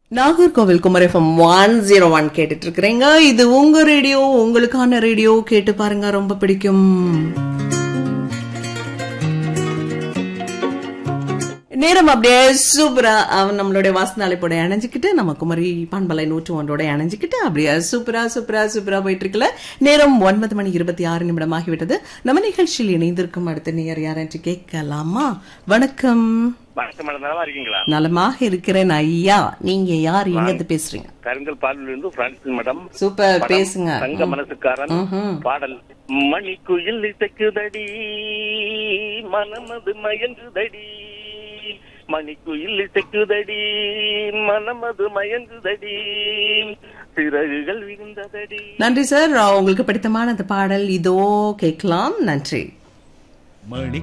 நாகர்கோவில் குமரஃபம் one zero one கேட்டுட்டு இருக்கிறீங்க இது உங்க ரேடியோ உங்களுக்கான ரேடியோ கேட்டு பாருங்க ரொம்ப பிடிக்கும் நேரம் அப்படியே சூப்பரா அவன் நம்மளுடைய வாசனாலைப்போட இணைஞ்சுக்கிட்டு நம்ம குமரி பண்பலை நூற்று ஒன்றோட இணைஞ்சுக்கிட்டு அப்படியே சூப்பரா சூப்பரா சூப்பரா போயிட்டு இருக்குல்ல நேரம் ஒன்பது மணி இருபத்தி ஆறு நிமிடம் ஆகிவிட்டது நம்ம நிகழ்ச்சியில் இணைந்திருக்கும் அடுத்த நேர் யாரென்று கேட்கலாமா வணக்கம் வணக்கம் மேடம் நல்லா இருக்கீங்களா நலமாக இருக்கிறேன் ஐயா நீங்க யார் எங்க பேசுறீங்க கருங்கல் பாடலில் இருந்து பிரான்சிஸ் மேடம் சூப்பர் பேசுங்க தங்க மனசுக்காரன் ம்ஹும். பாடல் மணிக்குயில் இசைக்குதடி மனமது மயங்குதடி மணிக்குயில் இசைக்குதடி மனமது மயங்குதடி சிறகுகள் விழுந்ததடி நன்றி சார் உங்களுக்கு பிடித்தமான அந்த பாடல் இதோ கேட்கலாம் நன்றி மணி